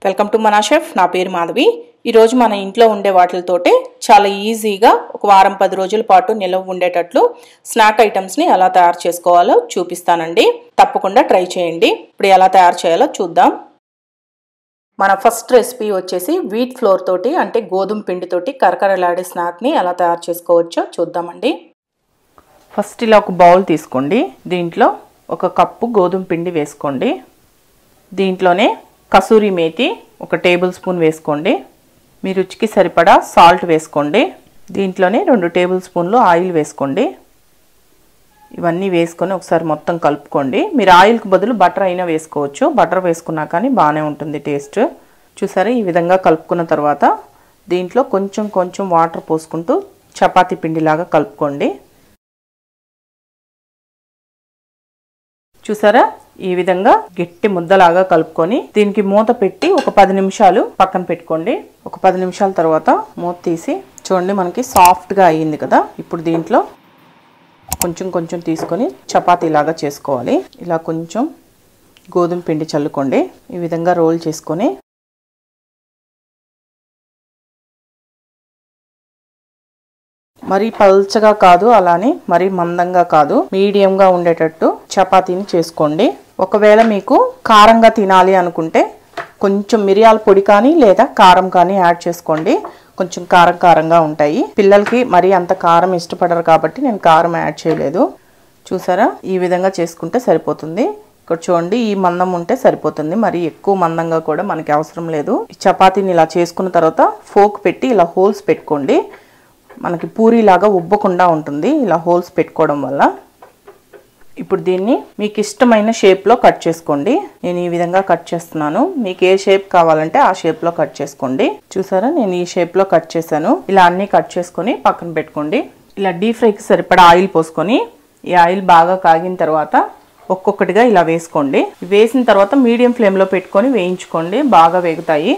welcome to మనా chef నా పేరు మాధవి ఈరోజు మన ఇంట్లో ఉండే వాటితోటే చాలా ఈజీగా ఒక వారం పది రోజుల పాటు నిలవ ఉండేటట్లు స్నాక్ ఐటమ్స్ని ఎలా తయారు చేసుకోవాలో చూపిస్తానండి తప్పకుండా ట్రై చేయండి ఇప్పుడు ఎలా తయారు చేయాలో చూద్దాం మన ఫస్ట్ రెసిపీ వచ్చేసి వీట్ ఫ్లోర్ తోటి అంటే గోధుమ పిండితోటి కరకరలాడే స్నాక్ని ఎలా తయారు చేసుకోవచ్చో చూద్దామండి ఫస్ట్ ఇలా ఒక బౌల్ తీసుకోండి దీంట్లో ఒక కప్పు గోధుమ పిండి వేసుకోండి దీంట్లోనే కసూరి మేతి ఒక టేబుల్ స్పూన్ వేసుకోండి మీ రుచికి సరిపడా సాల్ట్ వేసుకోండి దీంట్లోనే రెండు టేబుల్ స్పూన్లు ఆయిల్ వేసుకోండి ఇవన్నీ వేసుకొని ఒకసారి మొత్తం కలుపుకోండి మీరు ఆయిల్కి బదులు బటర్ అయినా వేసుకోవచ్చు బటర్ వేసుకున్నా కానీ బాగానే ఉంటుంది టేస్ట్ చూసారా ఈ విధంగా కలుపుకున్న తర్వాత దీంట్లో కొంచెం కొంచెం వాటర్ పోసుకుంటూ చపాతీ పిండిలాగా కలుపుకోండి చూసారా ఈ విధంగా గట్టి ముద్దలాగా కలుపుకొని దీనికి మూత పెట్టి ఒక పది నిమిషాలు పక్కన పెట్టుకోండి ఒక పది నిమిషాల తర్వాత మూత తీసి చూడండి మనకి సాఫ్ట్గా అయ్యింది కదా ఇప్పుడు దీంట్లో కొంచెం కొంచెం తీసుకొని చపాతీ లాగా చేసుకోవాలి ఇలా కొంచెం గోధుమ పిండి చల్లుకోండి ఈ విధంగా రోల్ చేసుకొని మరీ పల్చగా కాదు అలానే మరీ మందంగా కాదు మీడియంగా ఉండేటట్టు చపాతీని చేసుకోండి ఒకవేళ మీకు కారంగా తినాలి అనుకుంటే కొంచెం మిరియాల పొడి కానీ లేదా కారం కానీ యాడ్ చేసుకోండి కొంచెం కారం కారంగా ఉంటాయి పిల్లలకి మరీ అంత కారం ఇష్టపడరు కాబట్టి నేను కారం యాడ్ చేయలేదు చూసారా ఈ విధంగా చేసుకుంటే సరిపోతుంది ఇక్కడ చూడండి ఈ మందం ఉంటే సరిపోతుంది మరి ఎక్కువ మందంగా కూడా మనకి అవసరం లేదు ఈ చపాతీని ఇలా చేసుకున్న తర్వాత ఫోక్ పెట్టి ఇలా హోల్స్ పెట్టుకోండి మనకి పూరీలాగా ఉబ్బకుండా ఉంటుంది ఇలా హోల్స్ పెట్టుకోవడం వల్ల ఇప్పుడు దీన్ని మీకు ఇష్టమైన షేప్లో కట్ చేసుకోండి నేను ఈ విధంగా కట్ చేస్తున్నాను మీకు ఏ షేప్ కావాలంటే ఆ షేప్లో కట్ చేసుకోండి చూసారా నేను ఈ షేప్లో కట్ చేశాను ఇలా అన్నీ కట్ చేసుకొని పక్కన పెట్టుకోండి ఇలా డీప్ ఫ్రైకి సరిపడా ఆయిల్ పోసుకొని ఈ ఆయిల్ బాగా కాగిన తర్వాత ఒక్కొక్కటిగా ఇలా వేసుకోండి వేసిన తర్వాత మీడియం ఫ్లేమ్లో పెట్టుకొని వేయించుకోండి బాగా వేగుతాయి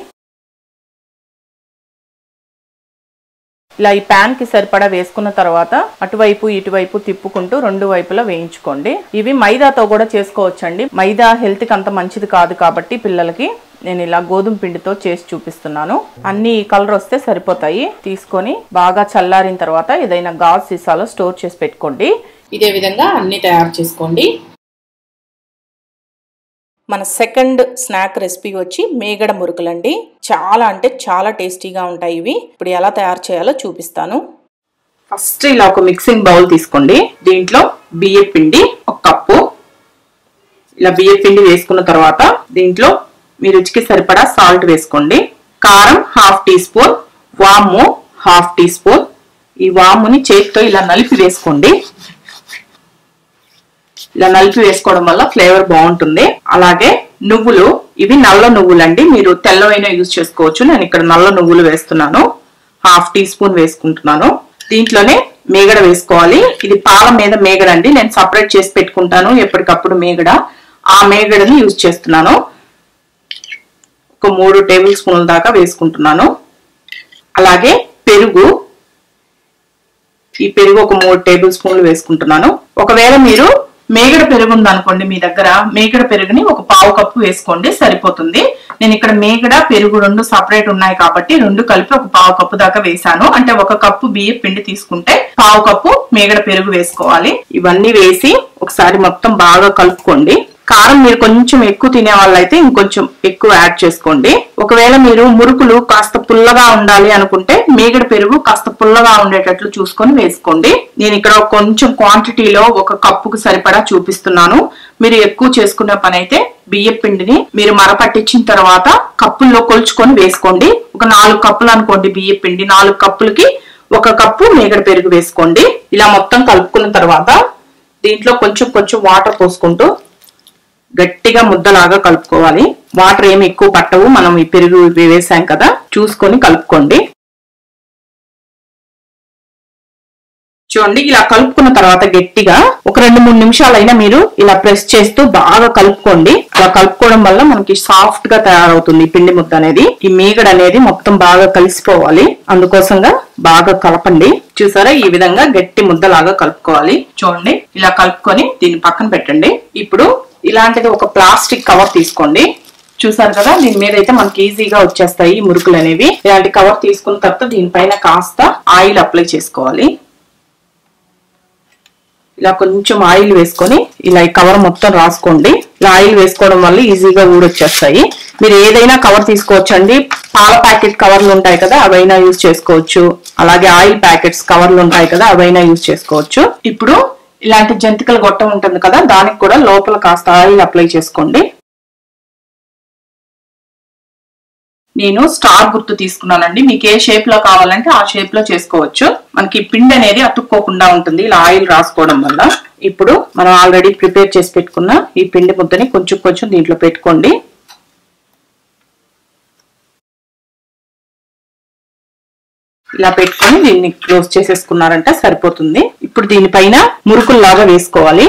ఇలా ఈ ప్యాన్ కి సరిపడా వేసుకున్న తర్వాత అటువైపు ఇటువైపు తిప్పుకుంటూ రెండు వైపులా వేయించుకోండి ఇవి మైదాతో కూడా చేసుకోవచ్చండి మైదా హెల్త్ కి అంత మంచిది కాదు కాబట్టి పిల్లలకి నేను ఇలా గోధుమ పిండితో చేసి చూపిస్తున్నాను అన్ని కలర్ వస్తే సరిపోతాయి తీసుకొని బాగా చల్లారిన తర్వాత ఏదైనా గాజు సీసాలో స్టోర్ చేసి పెట్టుకోండి ఇదే విధంగా అన్ని తయారు చేసుకోండి మన సెకండ్ స్నాక్ రెసిపీ వచ్చి మేగడ మురుకులండి చాలా అంటే చాలా టేస్టీగా ఉంటాయి ఇవి ఇప్పుడు ఎలా తయారు చేయాలో చూపిస్తాను ఫస్ట్ ఇలా ఒక మిక్సింగ్ బౌల్ తీసుకోండి దీంట్లో బియ్య పిండి ఒక కప్పు ఇలా బియ్య పిండి వేసుకున్న తర్వాత దీంట్లో మీ రుచికి సరిపడా సాల్ట్ వేసుకోండి కారం హాఫ్ టీ స్పూన్ వాము హాఫ్ టీ స్పూన్ ఈ వాముని చేతితో ఇలా నలిపి వేసుకోండి ఇలా నలిపి వేసుకోవడం వల్ల ఫ్లేవర్ బాగుంటుంది అలాగే నువ్వులు ఇవి నల్ల నువ్వులండి మీరు తెల్లవైన యూజ్ చేసుకోవచ్చు నేను ఇక్కడ నల్ల నువ్వులు వేస్తున్నాను హాఫ్ టీ స్పూన్ వేసుకుంటున్నాను దీంట్లోనే మేగడ వేసుకోవాలి ఇది పాల మీద మేగడ అండి నేను సపరేట్ చేసి పెట్టుకుంటాను ఎప్పటికప్పుడు మేగడ ఆ మేగడని యూజ్ చేస్తున్నాను ఒక మూడు టేబుల్ స్పూన్ల దాకా వేసుకుంటున్నాను అలాగే పెరుగు ఈ పెరుగు ఒక మూడు టేబుల్ స్పూన్లు వేసుకుంటున్నాను ఒకవేళ మీరు మేగడ పెరుగు ఉందనుకోండి మీ దగ్గర మేగడ పెరుగుని ఒక పావు కప్పు వేసుకోండి సరిపోతుంది నేను ఇక్కడ మేగడ పెరుగు రెండు సపరేట్ ఉన్నాయి కాబట్టి రెండు కలిపి ఒక పావు కప్పు దాకా వేసాను అంటే ఒక కప్పు బియ్య పిండి తీసుకుంటే పావు కప్పు మేగడ పెరుగు వేసుకోవాలి ఇవన్నీ వేసి ఒకసారి మొత్తం బాగా కలుపుకోండి కారం మీరు కొంచెం ఎక్కువ తినే వాళ్ళైతే ఇంకొంచెం ఎక్కువ యాడ్ చేసుకోండి ఒకవేళ మీరు మురుకులు కాస్త పుల్లగా ఉండాలి అనుకుంటే మేగడ పెరుగు కాస్త పుల్లగా ఉండేటట్లు చూసుకొని వేసుకోండి నేను ఇక్కడ కొంచెం క్వాంటిటీలో ఒక కప్పుకు సరిపడా చూపిస్తున్నాను మీరు ఎక్కువ చేసుకునే పని అయితే బియ్య పిండిని మీరు మరపట్టించిన తర్వాత కప్పుల్లో కొలుచుకొని వేసుకోండి ఒక నాలుగు కప్పులు అనుకోండి బియ్య పిండి నాలుగు కప్పులకి ఒక కప్పు మేగడ పెరుగు వేసుకోండి ఇలా మొత్తం కలుపుకున్న తర్వాత దీంట్లో కొంచెం కొంచెం వాటర్ పోసుకుంటూ గట్టిగా ముద్దలాగా కలుపుకోవాలి వాటర్ ఏమి ఎక్కువ పట్టవు మనం ఈ పెరుగు వేసాం కదా చూసుకొని కలుపుకోండి చూడండి ఇలా కలుపుకున్న తర్వాత గట్టిగా ఒక రెండు మూడు నిమిషాలైనా మీరు ఇలా ప్రెస్ చేస్తూ బాగా కలుపుకోండి ఇలా కలుపుకోవడం వల్ల మనకి సాఫ్ట్ గా తయారవుతుంది పిండి ముద్ద అనేది ఈ మీగడ అనేది మొత్తం బాగా కలిసిపోవాలి అందుకోసంగా బాగా కలపండి చూసారా ఈ విధంగా గట్టి ముద్దలాగా కలుపుకోవాలి చూడండి ఇలా కలుపుకొని దీన్ని పక్కన పెట్టండి ఇప్పుడు ఇలాంటిది ఒక ప్లాస్టిక్ కవర్ తీసుకోండి చూసారు కదా దీని మీద అయితే మనకి ఈజీగా వచ్చేస్తాయి ఈ మురుకులు అనేవి ఇలాంటి కవర్ తీసుకున్న తర్వాత దీనిపైన కాస్త ఆయిల్ అప్లై చేసుకోవాలి ఇలా కొంచెం ఆయిల్ వేసుకొని ఇలా ఈ కవర్ మొత్తం రాసుకోండి ఇలా ఆయిల్ వేసుకోవడం వల్ల ఈజీగా ఊడొచ్చేస్తాయి మీరు ఏదైనా కవర్ తీసుకోవచ్చండి పాల ప్యాకెట్ కవర్లు ఉంటాయి కదా అవైనా యూజ్ చేసుకోవచ్చు అలాగే ఆయిల్ ప్యాకెట్స్ కవర్లు ఉంటాయి కదా అవైనా యూజ్ చేసుకోవచ్చు ఇప్పుడు ఇలాంటి జంతికల గొట్టం ఉంటుంది కదా దానికి కూడా లోపల కాస్త ఆయిల్ అప్లై చేసుకోండి నేను స్టార్ గుర్తు తీసుకున్నానండి మీకు ఏ షేప్ లో కావాలంటే ఆ షేప్ లో చేసుకోవచ్చు మనకి పిండి అనేది అతుక్కోకుండా ఉంటుంది ఇలా ఆయిల్ రాసుకోవడం వల్ల ఇప్పుడు మనం ఆల్రెడీ ప్రిపేర్ చేసి పెట్టుకున్న ఈ పిండి ముద్దని కొంచెం కొంచెం దీంట్లో పెట్టుకోండి ఇలా పెట్టుకొని దీన్ని క్లోజ్ చేసేసుకున్నారంటే సరిపోతుంది ఇప్పుడు దీనిపైన మురుకుల్లాగా వేసుకోవాలి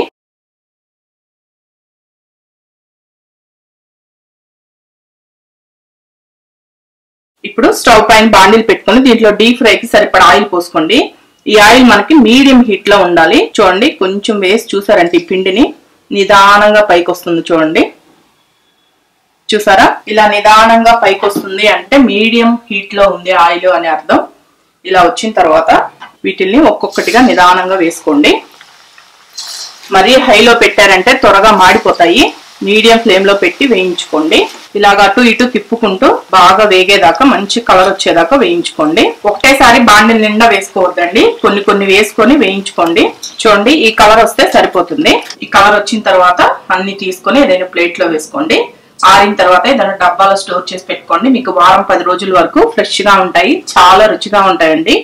ఇప్పుడు స్టవ్ పైన బాండిల్ పెట్టుకొని దీంట్లో డీప్ ఫ్రై కి సరిపడా ఆయిల్ పోసుకోండి ఈ ఆయిల్ మనకి మీడియం హీట్ లో ఉండాలి చూడండి కొంచెం వేసి చూసారంటే ఈ పిండిని నిదానంగా పైకి వస్తుంది చూడండి చూసారా ఇలా నిదానంగా పైకి వస్తుంది అంటే మీడియం హీట్ లో ఉంది ఆయిల్ అని అర్థం ఇలా వచ్చిన తర్వాత వీటిల్ని ఒక్కొక్కటిగా నిదానంగా వేసుకోండి మరీ హైలో పెట్టారంటే త్వరగా మాడిపోతాయి మీడియం ఫ్లేమ్ లో పెట్టి వేయించుకోండి ఇలాగ అటు ఇటు తిప్పుకుంటూ బాగా వేగేదాకా మంచి కలర్ వచ్చేదాకా వేయించుకోండి ఒకటేసారి బాండిల్ నిండా వేసుకోవద్దండి కొన్ని కొన్ని వేసుకొని వేయించుకోండి చూడండి ఈ కలర్ వస్తే సరిపోతుంది ఈ కలర్ వచ్చిన తర్వాత అన్ని తీసుకొని ఏదైనా ప్లేట్ లో వేసుకోండి ఆరిన తర్వాత ఏదైనా డబ్బాలో స్టోర్ చేసి పెట్టుకోండి మీకు వారం పది రోజుల వరకు ఫ్రెష్ గా ఉంటాయి చాలా రుచిగా ఉంటాయండి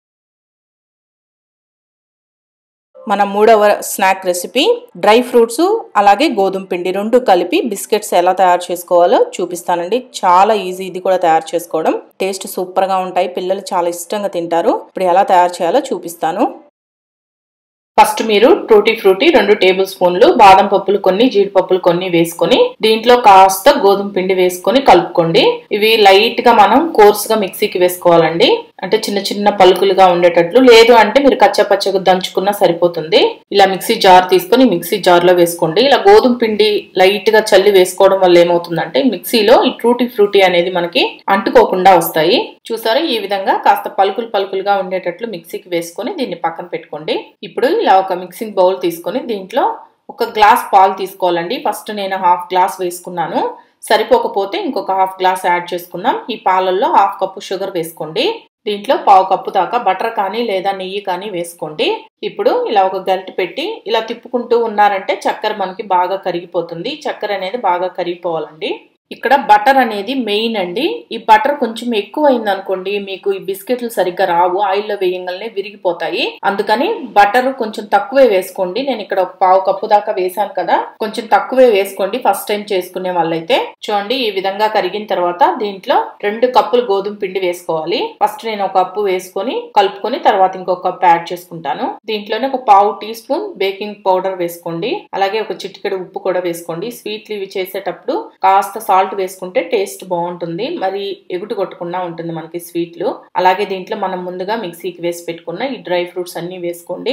మన మూడవ స్నాక్ రెసిపీ డ్రై ఫ్రూట్స్ అలాగే గోధుమ పిండి రెండు కలిపి బిస్కెట్స్ ఎలా తయారు చేసుకోవాలో చూపిస్తానండి చాలా ఈజీ ఇది కూడా తయారు చేసుకోవడం టేస్ట్ సూపర్గా ఉంటాయి పిల్లలు చాలా ఇష్టంగా తింటారు ఇప్పుడు ఎలా తయారు చేయాలో చూపిస్తాను ఫస్ట్ మీరు టూటీ ఫ్రూటీ రెండు టేబుల్ స్పూన్లు బాదం పప్పులు కొన్ని జీడిపప్పులు కొన్ని వేసుకొని దీంట్లో కాస్త గోధుమ పిండి వేసుకొని కలుపుకోండి ఇవి లైట్ గా మనం కోర్స్ గా మిక్సీకి వేసుకోవాలండి అంటే చిన్న చిన్న పలుకులుగా ఉండేటట్లు లేదు అంటే మీరు కచ్చపచ్చగా దంచుకున్నా సరిపోతుంది ఇలా మిక్సీ జార్ తీసుకొని మిక్సీ జార్ లో వేసుకోండి ఇలా గోధుమ పిండి లైట్ గా చల్లి వేసుకోవడం వల్ల ఏమవుతుందంటే మిక్సీలో ఈ టూటీ ఫ్రూటీ అనేది మనకి అంటుకోకుండా వస్తాయి చూసారా ఈ విధంగా కాస్త పలుకులు పలుకులుగా ఉండేటట్లు మిక్సీకి వేసుకొని దీన్ని పక్కన పెట్టుకోండి ఇప్పుడు ఇలా ఒక మిక్సింగ్ బౌల్ తీసుకొని దీంట్లో ఒక గ్లాస్ పాలు తీసుకోవాలండి ఫస్ట్ నేను హాఫ్ గ్లాస్ వేసుకున్నాను సరిపోకపోతే ఇంకొక హాఫ్ గ్లాస్ యాడ్ చేసుకుందాం ఈ పాలల్లో హాఫ్ కప్పు షుగర్ వేసుకోండి దీంట్లో పావు కప్పు దాకా బటర్ కానీ లేదా నెయ్యి కానీ వేసుకోండి ఇప్పుడు ఇలా ఒక గరిటె పెట్టి ఇలా తిప్పుకుంటూ ఉన్నారంటే చక్కెర మనకి బాగా కరిగిపోతుంది చక్కెర అనేది బాగా కరిగిపోవాలండి ఇక్కడ బటర్ అనేది మెయిన్ అండి ఈ బటర్ కొంచెం ఎక్కువ అయింది అనుకోండి మీకు ఈ బిస్కెట్లు సరిగ్గా రావు ఆయిల్లో వేయంగానే విరిగిపోతాయి అందుకని బటర్ కొంచెం తక్కువే వేసుకోండి నేను ఇక్కడ ఒక పావు కప్పు దాకా వేసాను కదా కొంచెం తక్కువే వేసుకోండి ఫస్ట్ టైం చేసుకునే వాళ్ళైతే చూడండి ఈ విధంగా కరిగిన తర్వాత దీంట్లో రెండు కప్పులు గోధుమ పిండి వేసుకోవాలి ఫస్ట్ నేను ఒక కప్పు వేసుకొని కలుపుకొని తర్వాత ఇంకొక కప్పు యాడ్ చేసుకుంటాను దీంట్లోనే ఒక పావు టీ స్పూన్ బేకింగ్ పౌడర్ వేసుకోండి అలాగే ఒక చిటికెడు ఉప్పు కూడా వేసుకోండి స్వీట్లు ఇవి చేసేటప్పుడు కాస్త సాల్ట్ వేసుకుంటే టేస్ట్ బాగుంటుంది మరి ఎగుటు కొట్టకుండా ఉంటుంది మనకి స్వీట్లు అలాగే దీంట్లో మనం ముందుగా మిక్సీకి వేసి పెట్టుకున్న ఈ డ్రై ఫ్రూట్స్ అన్ని వేసుకోండి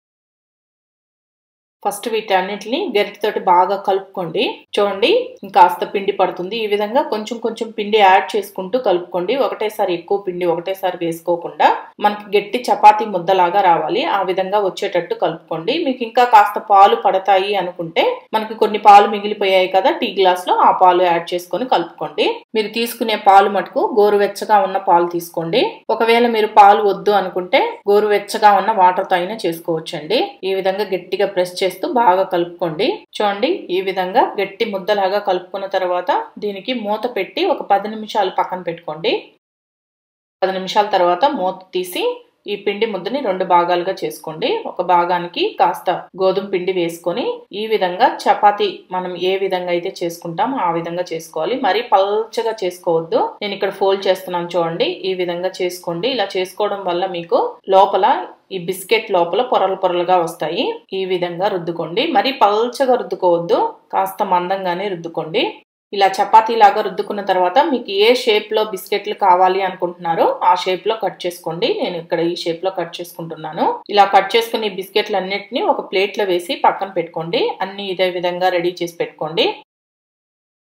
ఫస్ట్ వీటన్నిటిని గరిటెతోటి బాగా కలుపుకోండి చూడండి ఇంకాస్త పిండి పడుతుంది ఈ విధంగా కొంచెం కొంచెం పిండి యాడ్ చేసుకుంటూ కలుపుకోండి ఒకటేసారి ఎక్కువ పిండి ఒకటేసారి వేసుకోకుండా మనకి గట్టి చపాతీ ముద్దలాగా రావాలి ఆ విధంగా వచ్చేటట్టు కలుపుకోండి మీకు ఇంకా కాస్త పాలు పడతాయి అనుకుంటే మనకి కొన్ని పాలు మిగిలిపోయాయి కదా టీ గ్లాస్ లో ఆ పాలు యాడ్ చేసుకొని కలుపుకోండి మీరు తీసుకునే పాలు మటుకు గోరువెచ్చగా ఉన్న పాలు తీసుకోండి ఒకవేళ మీరు పాలు వద్దు అనుకుంటే గోరువెచ్చగా ఉన్న వాటర్ తో అయినా చేసుకోవచ్చండి ఈ విధంగా గట్టిగా ప్రెస్ చేస్తూ బాగా కలుపుకోండి చూడండి ఈ విధంగా గట్టి ముద్దలాగా కలుపుకున్న తర్వాత దీనికి మూత పెట్టి ఒక పది నిమిషాలు పక్కన పెట్టుకోండి పది నిమిషాల తర్వాత మూత తీసి ఈ పిండి ముద్దని రెండు భాగాలుగా చేసుకోండి ఒక భాగానికి కాస్త గోధుమ పిండి వేసుకొని ఈ విధంగా చపాతి మనం ఏ విధంగా అయితే చేసుకుంటాం ఆ విధంగా చేసుకోవాలి మరి పల్చగా చేసుకోవద్దు నేను ఇక్కడ ఫోల్డ్ చేస్తున్నాను చూడండి ఈ విధంగా చేసుకోండి ఇలా చేసుకోవడం వల్ల మీకు లోపల ఈ బిస్కెట్ లోపల పొరలు పొరలుగా వస్తాయి ఈ విధంగా రుద్దుకోండి మరి పల్చగా రుద్దుకోవద్దు కాస్త మందంగానే రుద్దుకోండి ఇలా చపాతీ లాగా రుద్దుకున్న తర్వాత మీకు ఏ షేప్ లో బిస్కెట్లు కావాలి అనుకుంటున్నారో ఆ షేప్ లో కట్ చేసుకోండి నేను ఇక్కడ ఈ షేప్ లో కట్ చేసుకుంటున్నాను ఇలా కట్ చేసుకుని బిస్కెట్లు అన్నిటిని ఒక ప్లేట్ లో వేసి పక్కన పెట్టుకోండి అన్ని ఇదే విధంగా రెడీ చేసి పెట్టుకోండి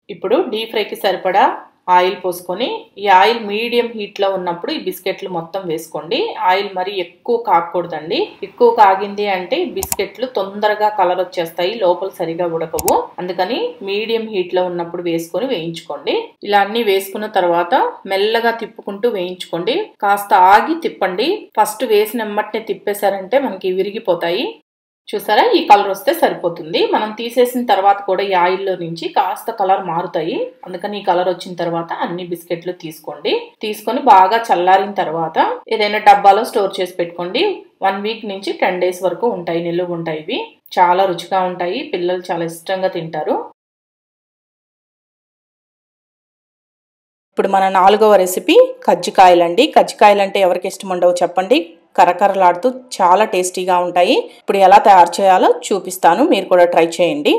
ఇప్పుడు డీప్ ఫ్రైకి సరిపడా ఆయిల్ పోసుకొని ఈ ఆయిల్ మీడియం హీట్లో ఉన్నప్పుడు ఈ బిస్కెట్లు మొత్తం వేసుకోండి ఆయిల్ మరి ఎక్కువ కాకూడదండి ఎక్కువ కాగింది అంటే ఈ బిస్కెట్లు తొందరగా కలర్ వచ్చేస్తాయి లోపల సరిగా ఉడకవు అందుకని మీడియం హీట్లో ఉన్నప్పుడు వేసుకొని వేయించుకోండి ఇలా అన్ని వేసుకున్న తర్వాత మెల్లగా తిప్పుకుంటూ వేయించుకోండి కాస్త ఆగి తిప్పండి ఫస్ట్ వేసిన వెంబటనే తిప్పేశారంటే మనకి విరిగిపోతాయి చూసారా ఈ కలర్ వస్తే సరిపోతుంది మనం తీసేసిన తర్వాత కూడా ఈ ఆయిల్లో నుంచి కాస్త కలర్ మారుతాయి అందుకని ఈ కలర్ వచ్చిన తర్వాత అన్ని బిస్కెట్లు తీసుకోండి తీసుకొని బాగా చల్లారిన తర్వాత ఏదైనా డబ్బాలో స్టోర్ చేసి పెట్టుకోండి వన్ వీక్ నుంచి టెన్ డేస్ వరకు ఉంటాయి నిలువ ఉంటాయి ఇవి చాలా రుచిగా ఉంటాయి పిల్లలు చాలా ఇష్టంగా తింటారు ఇప్పుడు మన నాలుగవ రెసిపీ కజ్జికాయలండి కజ్జికాయలు అంటే ఎవరికి ఇష్టం ఉండవు చెప్పండి కరకరలాడుతూ చాలా టేస్టీగా ఉంటాయి ఇప్పుడు ఎలా తయారు చేయాలో చూపిస్తాను మీరు కూడా ట్రై చేయండి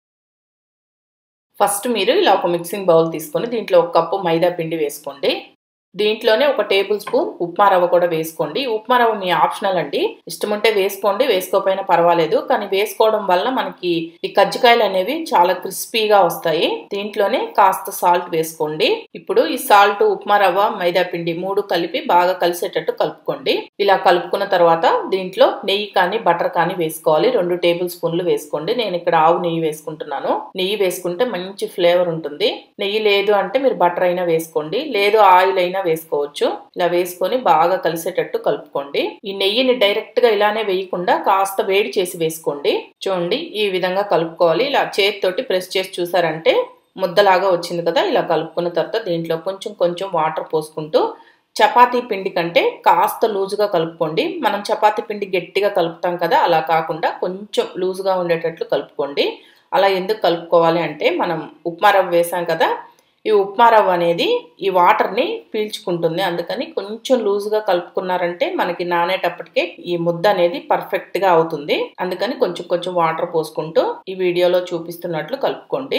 ఫస్ట్ మీరు ఇలా ఒక మిక్సింగ్ బౌల్ తీసుకొని దీంట్లో ఒక కప్పు మైదా పిండి వేసుకోండి దీంట్లోనే ఒక టేబుల్ స్పూన్ ఉప్మా రవ్వ కూడా వేసుకోండి ఉప్మా రవ్వ మీ ఆప్షనల్ అండి ఇష్టం ఉంటే వేసుకోండి వేసుకోకపోయినా పర్వాలేదు కానీ వేసుకోవడం వల్ల మనకి ఈ కజ్జికాయలు అనేవి చాలా క్రిస్పీగా వస్తాయి దీంట్లోనే కాస్త సాల్ట్ వేసుకోండి ఇప్పుడు ఈ సాల్ట్ ఉప్మా రవ్వ మైదా పిండి మూడు కలిపి బాగా కలిసేటట్టు కలుపుకోండి ఇలా కలుపుకున్న తర్వాత దీంట్లో నెయ్యి కానీ బటర్ కానీ వేసుకోవాలి రెండు టేబుల్ స్పూన్లు వేసుకోండి నేను ఇక్కడ ఆవు నెయ్యి వేసుకుంటున్నాను నెయ్యి వేసుకుంటే మంచి ఫ్లేవర్ ఉంటుంది నెయ్యి లేదు అంటే మీరు బటర్ అయినా వేసుకోండి లేదు ఆయిల్ అయినా వేసుకోవచ్చు ఇలా వేసుకొని బాగా కలిసేటట్టు కలుపుకోండి ఈ నెయ్యిని డైరెక్ట్ గా ఇలానే వేయకుండా కాస్త వేడి చేసి వేసుకోండి చూడండి ఈ విధంగా కలుపుకోవాలి ఇలా చేతితోటి ప్రెస్ చేసి చూసారంటే ముద్దలాగా వచ్చింది కదా ఇలా కలుపుకున్న తర్వాత దీంట్లో కొంచెం కొంచెం వాటర్ పోసుకుంటూ చపాతీ పిండి కంటే కాస్త లూజుగా కలుపుకోండి మనం చపాతీ పిండి గట్టిగా కలుపుతాం కదా అలా కాకుండా కొంచెం లూజుగా ఉండేటట్లు కలుపుకోండి అలా ఎందుకు కలుపుకోవాలి అంటే మనం ఉప్మా రవ్వ వేసాం కదా ఈ ఉప్మా రవ్వ అనేది ఈ వాటర్ని పీల్చుకుంటుంది అందుకని కొంచెం లూజ్గా కలుపుకున్నారంటే మనకి నానేటప్పటికే ఈ ముద్ద అనేది పర్ఫెక్ట్గా అవుతుంది అందుకని కొంచెం కొంచెం వాటర్ పోసుకుంటూ ఈ వీడియోలో చూపిస్తున్నట్లు కలుపుకోండి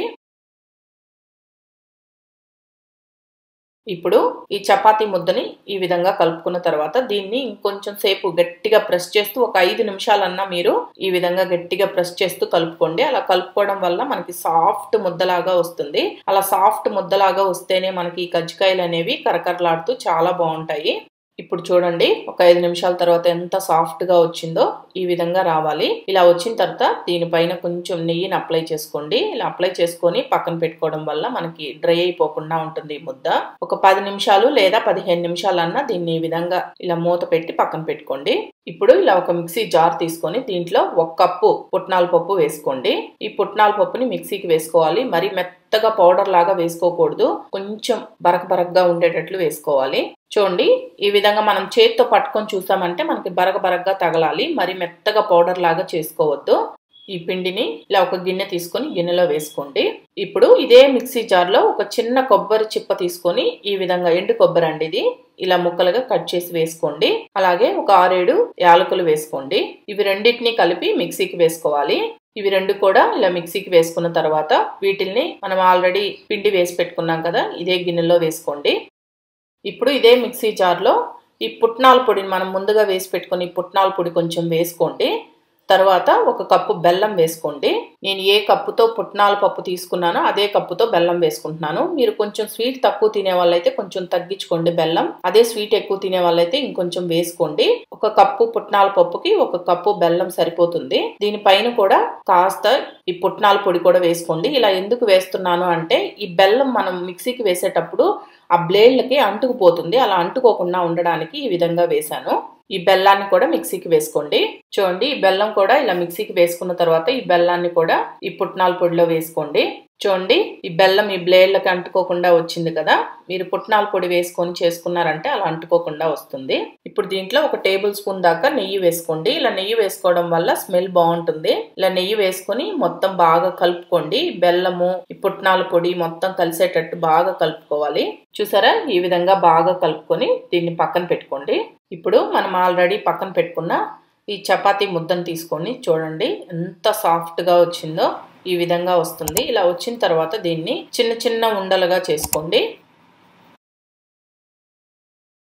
ఇప్పుడు ఈ చపాతీ ముద్దని ఈ విధంగా కలుపుకున్న తర్వాత దీన్ని ఇంకొంచెం సేపు గట్టిగా ప్రెస్ చేస్తూ ఒక ఐదు నిమిషాలన్నా మీరు ఈ విధంగా గట్టిగా ప్రెస్ చేస్తూ కలుపుకోండి అలా కలుపుకోవడం వల్ల మనకి సాఫ్ట్ ముద్దలాగా వస్తుంది అలా సాఫ్ట్ ముద్దలాగా వస్తేనే మనకి ఈ కజ్జికాయలు అనేవి కరకరలాడుతూ చాలా బాగుంటాయి ఇప్పుడు చూడండి ఒక ఐదు నిమిషాల తర్వాత ఎంత సాఫ్ట్ గా వచ్చిందో ఈ విధంగా రావాలి ఇలా వచ్చిన తర్వాత దీనిపైన కొంచెం నెయ్యిని అప్లై చేసుకోండి ఇలా అప్లై చేసుకొని పక్కన పెట్టుకోవడం వల్ల మనకి డ్రై అయిపోకుండా ఉంటుంది ఈ ముద్ద ఒక పది నిమిషాలు లేదా పదిహేను నిమిషాలన్నా దీన్ని ఈ విధంగా ఇలా మూత పెట్టి పక్కన పెట్టుకోండి ఇప్పుడు ఇలా ఒక మిక్సీ జార్ తీసుకొని దీంట్లో ఒక కప్పు పుట్నాల పప్పు వేసుకోండి ఈ పుట్నాల పప్పుని మిక్సీకి వేసుకోవాలి మరి మెత్తగా పౌడర్ లాగా వేసుకోకూడదు కొంచెం బరక బరకగా ఉండేటట్లు వేసుకోవాలి చూడండి ఈ విధంగా మనం చేతితో పట్టుకొని చూసామంటే మనకి బరక బరకగా తగలాలి మరి మెత్తగా పౌడర్ లాగా చేసుకోవద్దు ఈ పిండిని ఇలా ఒక గిన్నె తీసుకొని గిన్నెలో వేసుకోండి ఇప్పుడు ఇదే మిక్సీ జార్లో ఒక చిన్న కొబ్బరి చిప్ప తీసుకొని ఈ విధంగా ఎండు కొబ్బరి అండి ఇది ఇలా ముక్కలుగా కట్ చేసి వేసుకోండి అలాగే ఒక ఆరేడు యాలకులు వేసుకోండి ఇవి రెండింటిని కలిపి మిక్సీకి వేసుకోవాలి ఇవి రెండు కూడా ఇలా మిక్సీకి వేసుకున్న తర్వాత వీటిల్ని మనం ఆల్రెడీ పిండి వేసి పెట్టుకున్నాం కదా ఇదే గిన్నెలో వేసుకోండి ఇప్పుడు ఇదే మిక్సీ జార్లో ఈ పుట్నాల పొడిని మనం ముందుగా వేసి పెట్టుకుని పుట్నాల పొడి కొంచెం వేసుకోండి తర్వాత ఒక కప్పు బెల్లం వేసుకోండి నేను ఏ కప్పుతో పుట్నాల పప్పు తీసుకున్నానో అదే కప్పుతో బెల్లం వేసుకుంటున్నాను మీరు కొంచెం స్వీట్ తక్కువ తినే వాళ్ళైతే కొంచెం తగ్గించుకోండి బెల్లం అదే స్వీట్ ఎక్కువ తినే వాళ్ళైతే ఇంకొంచెం వేసుకోండి ఒక కప్పు పుట్నాల పప్పుకి ఒక కప్పు బెల్లం సరిపోతుంది దీనిపైన కూడా కాస్త ఈ పుట్నాల పొడి కూడా వేసుకోండి ఇలా ఎందుకు వేస్తున్నాను అంటే ఈ బెల్లం మనం మిక్సీకి వేసేటప్పుడు ఆ బ్లేడ్లకి అంటుకుపోతుంది అలా అంటుకోకుండా ఉండడానికి ఈ విధంగా వేశాను ఈ బెల్లాన్ని కూడా మిక్సీకి వేసుకోండి చూడండి ఈ బెల్లం కూడా ఇలా మిక్సీకి వేసుకున్న తర్వాత ఈ బెల్లాన్ని కూడా ఈ పుట్నాల పొడిలో వేసుకోండి చూడండి ఈ బెల్లం ఈ బ్లేడ్లకి అంటుకోకుండా వచ్చింది కదా మీరు పుట్నాల పొడి వేసుకొని చేసుకున్నారంటే అలా అంటుకోకుండా వస్తుంది ఇప్పుడు దీంట్లో ఒక టేబుల్ స్పూన్ దాకా నెయ్యి వేసుకోండి ఇలా నెయ్యి వేసుకోవడం వల్ల స్మెల్ బాగుంటుంది ఇలా నెయ్యి వేసుకొని మొత్తం బాగా కలుపుకోండి బెల్లము ఈ పుట్నాల పొడి మొత్తం కలిసేటట్టు బాగా కలుపుకోవాలి చూసారా ఈ విధంగా బాగా కలుపుకొని దీన్ని పక్కన పెట్టుకోండి ఇప్పుడు మనం ఆల్రెడీ పక్కన పెట్టుకున్న ఈ చపాతీ ముద్దను తీసుకొని చూడండి ఎంత సాఫ్ట్గా వచ్చిందో ఈ విధంగా వస్తుంది ఇలా వచ్చిన తర్వాత దీన్ని చిన్న చిన్న ఉండలుగా చేసుకోండి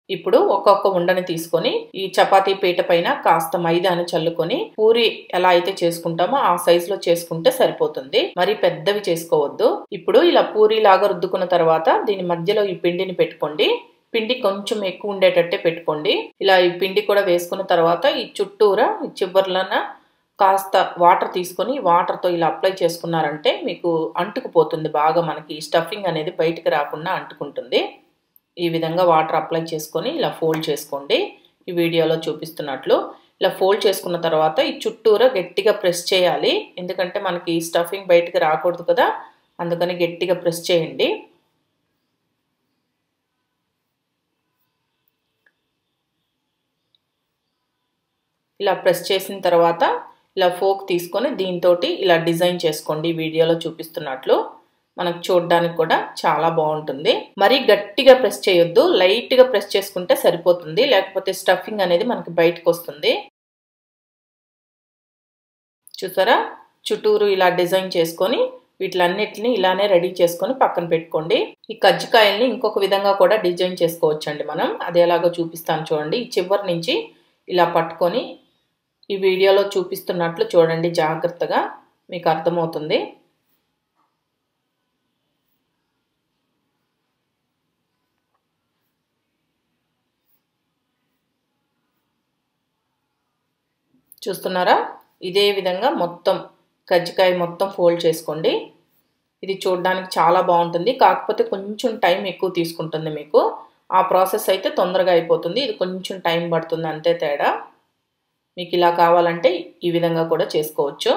ఇప్పుడు ఒక్కొక్క ఉండని తీసుకొని ఈ చపాతీ పీట పైన కాస్త మైదాని చల్లుకొని పూరి ఎలా అయితే చేసుకుంటామో ఆ సైజు లో చేసుకుంటే సరిపోతుంది మరి పెద్దవి చేసుకోవద్దు ఇప్పుడు ఇలా పూరి లాగా రుద్దుకున్న తర్వాత దీని మధ్యలో ఈ పిండిని పెట్టుకోండి పిండి కొంచెం ఎక్కువ ఉండేటట్టే పెట్టుకోండి ఇలా ఈ పిండి కూడా వేసుకున్న తర్వాత ఈ చుట్టూరా ఈ చివరిలోన కాస్త వాటర్ తీసుకొని వాటర్తో ఇలా అప్లై చేసుకున్నారంటే మీకు అంటుకుపోతుంది బాగా మనకి స్టఫింగ్ అనేది బయటికి రాకుండా అంటుకుంటుంది ఈ విధంగా వాటర్ అప్లై చేసుకొని ఇలా ఫోల్డ్ చేసుకోండి ఈ వీడియోలో చూపిస్తున్నట్లు ఇలా ఫోల్డ్ చేసుకున్న తర్వాత ఈ చుట్టూరా గట్టిగా ప్రెస్ చేయాలి ఎందుకంటే మనకి స్టఫింగ్ బయటికి రాకూడదు కదా అందుకని గట్టిగా ప్రెస్ చేయండి ఇలా ప్రెస్ చేసిన తర్వాత ఇలా ఫోక్ తీసుకొని దీంతో ఇలా డిజైన్ చేసుకోండి వీడియోలో చూపిస్తున్నట్లు మనకు చూడడానికి కూడా చాలా బాగుంటుంది మరీ గట్టిగా ప్రెస్ చేయొద్దు లైట్గా ప్రెస్ చేసుకుంటే సరిపోతుంది లేకపోతే స్టఫింగ్ అనేది మనకి బయటకు వస్తుంది చూసారా చుట్టూరు ఇలా డిజైన్ చేసుకొని వీటిలన్నిటిని ఇలానే రెడీ చేసుకొని పక్కన పెట్టుకోండి ఈ కజ్జికాయల్ని ఇంకొక విధంగా కూడా డిజైన్ చేసుకోవచ్చండి మనం అది ఎలాగో చూపిస్తాను చూడండి ఈ చివరి నుంచి ఇలా పట్టుకొని ఈ వీడియోలో చూపిస్తున్నట్లు చూడండి జాగ్రత్తగా మీకు అర్థమవుతుంది చూస్తున్నారా ఇదే విధంగా మొత్తం కజ్జికాయ మొత్తం ఫోల్డ్ చేసుకోండి ఇది చూడడానికి చాలా బాగుంటుంది కాకపోతే కొంచెం టైం ఎక్కువ తీసుకుంటుంది మీకు ఆ ప్రాసెస్ అయితే తొందరగా అయిపోతుంది ఇది కొంచెం టైం పడుతుంది అంతే తేడా మీకు ఇలా కావాలంటే ఈ విధంగా కూడా చేసుకోవచ్చు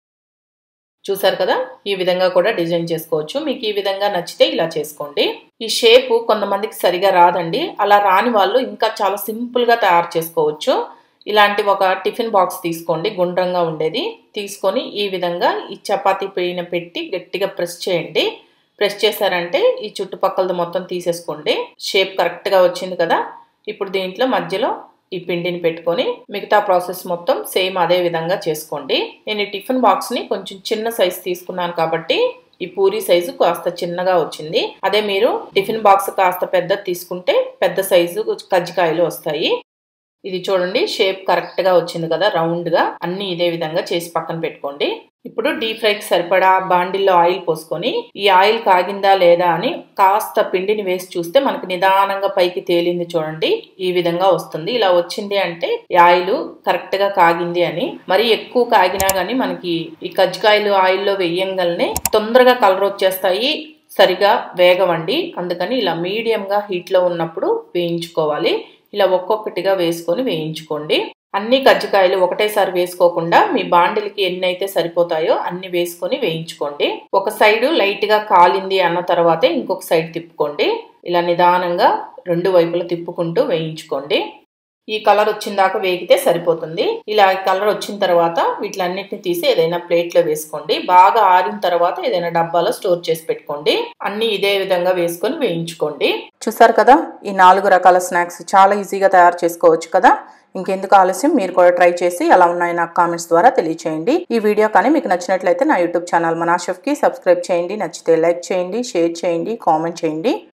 చూసారు కదా ఈ విధంగా కూడా డిజైన్ చేసుకోవచ్చు మీకు ఈ విధంగా నచ్చితే ఇలా చేసుకోండి ఈ షేప్ కొంతమందికి సరిగా రాదండి అలా రాని వాళ్ళు ఇంకా చాలా సింపుల్గా తయారు చేసుకోవచ్చు ఇలాంటి ఒక టిఫిన్ బాక్స్ తీసుకోండి గుండ్రంగా ఉండేది తీసుకొని ఈ విధంగా ఈ చపాతీ పైన పెట్టి గట్టిగా ప్రెస్ చేయండి ప్రెస్ చేశారంటే ఈ చుట్టుపక్కలది మొత్తం తీసేసుకోండి షేప్ కరెక్ట్గా వచ్చింది కదా ఇప్పుడు దీంట్లో మధ్యలో ఈ పిండిని పెట్టుకొని మిగతా ప్రాసెస్ మొత్తం సేమ్ అదే విధంగా చేసుకోండి నేను ఈ టిఫిన్ బాక్స్ని కొంచెం చిన్న సైజు తీసుకున్నాను కాబట్టి ఈ పూరి సైజు కాస్త చిన్నగా వచ్చింది అదే మీరు టిఫిన్ బాక్స్ కాస్త పెద్ద తీసుకుంటే పెద్ద సైజు కజ్జికాయలు వస్తాయి ఇది చూడండి షేప్ కరెక్ట్గా వచ్చింది కదా రౌండ్గా అన్ని ఇదే విధంగా చేసి పక్కన పెట్టుకోండి ఇప్పుడు డీప్ ఫ్రైకి సరిపడా బాండిల్లో ఆయిల్ పోసుకొని ఈ ఆయిల్ కాగిందా లేదా అని కాస్త పిండిని వేసి చూస్తే మనకి నిదానంగా పైకి తేలింది చూడండి ఈ విధంగా వస్తుంది ఇలా వచ్చింది అంటే ఈ ఆయిల్ కరెక్ట్ గా కాగింది అని మరి ఎక్కువ కాగినా గానీ మనకి ఈ కజ్జికాయలు ఆయిల్లో వేయంగానే తొందరగా కలర్ వచ్చేస్తాయి సరిగా వేగవండి అందుకని ఇలా మీడియంగా హీట్లో ఉన్నప్పుడు వేయించుకోవాలి ఇలా ఒక్కొక్కటిగా వేసుకొని వేయించుకోండి అన్ని కజ్జికాయలు ఒకటేసారి వేసుకోకుండా మీ బాండిలకి ఎన్ని అయితే సరిపోతాయో అన్ని వేసుకొని వేయించుకోండి ఒక సైడు లైట్ గా కాలింది అన్న తర్వాతే ఇంకొక సైడ్ తిప్పుకోండి ఇలా నిదానంగా రెండు వైపులా తిప్పుకుంటూ వేయించుకోండి ఈ కలర్ వచ్చిన దాకా వేగితే సరిపోతుంది ఇలా కలర్ వచ్చిన తర్వాత వీటిలన్నిటిని తీసి ఏదైనా ప్లేట్ లో వేసుకోండి బాగా ఆరిన తర్వాత ఏదైనా డబ్బాలో స్టోర్ చేసి పెట్టుకోండి అన్ని ఇదే విధంగా వేసుకొని వేయించుకోండి చూసారు కదా ఈ నాలుగు రకాల స్నాక్స్ చాలా ఈజీగా తయారు చేసుకోవచ్చు కదా ఇంకెందుకు ఆలస్యం మీరు కూడా ట్రై చేసి ఎలా ఉన్నాయో నాకు కామెంట్స్ ద్వారా తెలియచేయండి ఈ వీడియో కానీ మీకు నచ్చినట్లయితే నా యూట్యూబ్ ఛానల్ మనాషఫ్కి సబ్స్క్రైబ్ చేయండి నచ్చితే లైక్ చేయండి షేర్ చేయండి కామెంట్ చేయండి